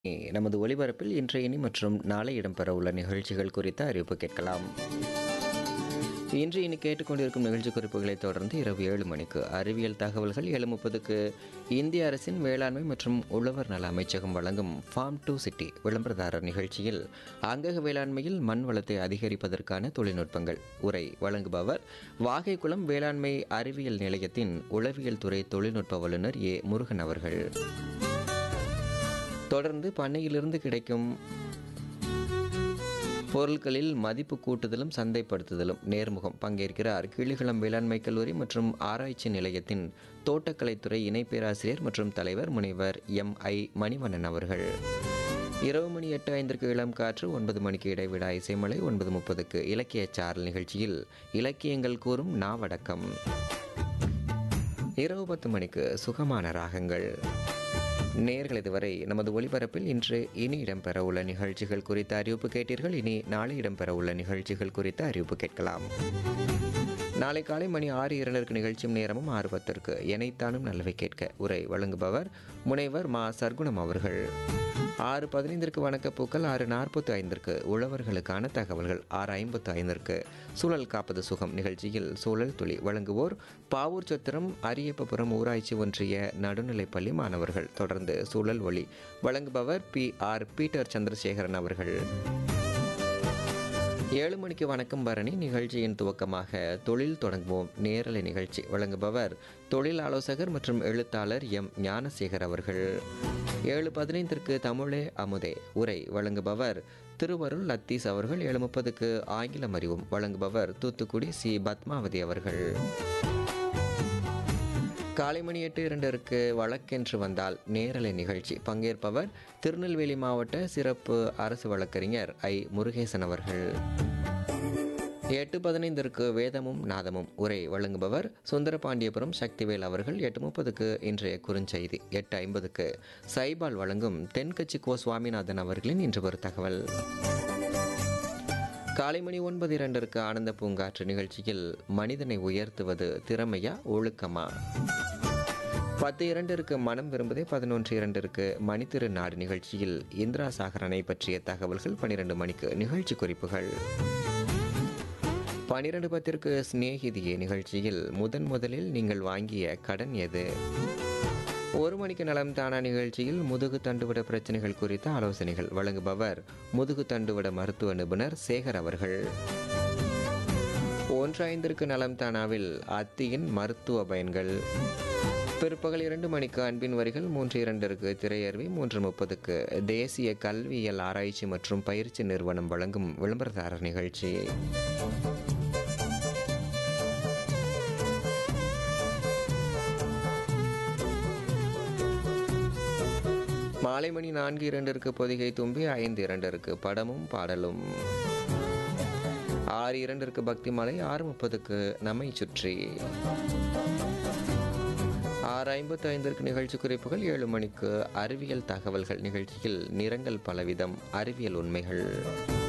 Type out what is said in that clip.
நமது ஒலிபரப்பில் இன்றைய இனி மற்றும் நாளை இடம்பெறவுள்ள நிகழ்ச்சிகள் குறித்த அறிவிப்பு கேட்கலாம் இன்று இனி கேட்டுக்கொண்டிருக்கும் நிகழ்ச்சி குறிப்புகளை தொடர்ந்து இரவு ஏழு மணிக்கு அறிவியல் தகவல்கள் ஏழு முப்பதுக்கு இந்திய அரசின் வேளாண்மை மற்றும் உழவர் நல அமைச்சகம் வழங்கும் ஃபார்ம் டு சிட்டி விளம்பரதாரர் நிகழ்ச்சியில் அங்கக வேளாண்மையில் மண் வளத்தை அதிகரிப்பதற்கான தொழில்நுட்பங்கள் உரை வழங்குபவர் வாகைக்குளம் வேளாண்மை அறிவியல் நிலையத்தின் உளவியல் துறை தொழில்நுட்ப வல்லுநர் ஏ முருகன் அவர்கள் தொடர்ந்து பண்ணையிலிருந்து கிடைக்கும் பொருட்களில் மதிப்பு கூட்டுதலும் சந்தைப்படுத்துதலும் நேர்முகம் பங்கேற்கிறார் கிளிகுளம் வேளாண்மை கல்லூரி மற்றும் ஆராய்ச்சி நிலையத்தின் தோட்டக்கலைத்துறை இணை பேராசிரியர் மற்றும் தலைவர் முனைவர் எம் ஐ மணிவண்ணன் அவர்கள் இரவு மணி எட்டு ஐந்திற்கு இளம் காற்று ஒன்பது மணிக்கு இடைவிடா இசைமலை ஒன்பது முப்பதுக்கு இலக்கிய சாரல் நிகழ்ச்சியில் இலக்கியங்கள் கூறும் நாவடக்கம் இரவு பத்து மணிக்கு சுகமான ராகங்கள் நேர்கள் இதுவரை நமது ஒலிபரப்பில் இன்று இனி இடம்பெற உள்ள நிகழ்ச்சிகள் குறித்த அறிவிப்பு கேட்டீர்கள் இனி நாளை இடம்பெற உள்ள நிகழ்ச்சிகள் குறித்த அறிவிப்பு கேட்கலாம் நாளை காலை மணி ஆறு இரண்டருக்கு நிகழ்ச்சியும் நேரமும் ஆறு பத்திற்கு எனைத்தானும் நல்லவை கேட்க உரை வழங்குபவர் முனைவர் மா சர்க்குணம் அவர்கள் ஆறு பதினைந்திற்கு வணக்கப்பூக்கள் ஆறு நாற்பத்தி ஐந்திற்கு உழவர்களுக்கான தகவல்கள் ஆறு ஐம்பத்து ஐந்திற்கு சூழல் காப்பது சுகம் நிகழ்ச்சியில் சூழல் துளி வழங்குவோர் பாவூர் சத்திரம் அரியப்பபுரம் ஊராட்சி ஒன்றிய நடுநிலைப்பள்ளி மாணவர்கள் தொடர்ந்து சூழல் ஒளி வழங்குபவர் பி ஆர் பீட்டர் சந்திரசேகரன் அவர்கள் ஏழு மணிக்கு வணக்கம் பரணி நிகழ்ச்சியின் துவக்கமாக தொழில் தொடங்குவோம் நேரலை நிகழ்ச்சி வழங்குபவர் தொழில் ஆலோசகர் மற்றும் எழுத்தாளர் எம் ஞானசேகர் அவர்கள் ஏழு பதினைந்திற்கு தமிழே அமுதே உரை வழங்குபவர் திருவருள் லத்தீஸ் அவர்கள் ஏழு முப்பதுக்கு ஆங்கிலம் அறிவும் வழங்குபவர் தூத்துக்குடி சி பத்மாவதி அவர்கள் காலை மணி எட்டு இரண்டிற்கு வழக்கென்று வந்தால் நேரலை நிகழ்ச்சி பங்கேற்பவர் திருநெல்வேலி மாவட்ட சிறப்பு அரசு வழக்கறிஞர் ஐ முருகேசன் அவர்கள் எட்டு பதினைந்திற்கு வேதமும் நாதமும் உரை வழங்குபவர் சுந்தரபாண்டியபுரம் சக்திவேல் அவர்கள் எட்டு முப்பதுக்கு இன்றைய குறுஞ்செய்தி எட்டு ஐம்பதுக்கு சைபால் வழங்கும் தென்கட்சி கோ சுவாமிநாதன் அவர்களின் இன்று ஒரு தகவல் காலை மணி ஒன்பது இரண்டிற்கு ஆனந்த பூங்காற்று நிகழ்ச்சியில் மனிதனை உயர்த்துவது திறமையா ஒழுக்கமா பத்து இரண்டிற்கு மனம் விரும்புதே பதினொன்று இரண்டிற்கு மணித்திரு நாடு நிகழ்ச்சியில் இந்திரா சாகரனை பற்றிய தகவல்கள் பன்னிரண்டு மணிக்கு நிகழ்ச்சி குறிப்புகள் பனிரெண்டு பத்திற்கு சிநேகிதியே நிகழ்ச்சியில் முதன் முதலில் நீங்கள் வாங்கிய கடன் எது ஒரு மணிக்கு நலம் தானா நிகழ்ச்சியில் முதுகு தண்டுவிட பிரச்சனைகள் குறித்த ஆலோசனைகள் வழங்குபவர் முதுகு தண்டுவிட மருத்துவ நிபுணர் சேகர் அவர்கள் ஒன்று ஐந்திற்கு நலம் தானாவில் அத்தியின் மருத்துவ பயன்கள் பிற்பகல் இரண்டு மணிக்கு அன்பின் வரிகள் மூன்று இரண்டிற்கு திரையர்வி மூன்று முப்பதுக்கு தேசிய கல்வியியல் ஆராய்ச்சி மற்றும் பயிற்சி நிறுவனம் வழங்கும் விளம்பரதாரர் நிகழ்ச்சி மாலை மணி நான்கு இரண்டிற்கு பொதிகை தும்பி ஐந்து இரண்டிற்கு படமும் பாடலும் ஆறு இரண்டிற்கு பக்தி மாலை ஆறு முப்பதுக்கு நம்மை சுற்றி ஆறு ஐம்பத்தி ஐந்திற்கு நிகழ்ச்சி குறிப்புகள் ஏழு மணிக்கு அறிவியல் தகவல்கள் நிகழ்ச்சியில் நிறங்கள் பலவிதம் அறிவியல் உண்மைகள்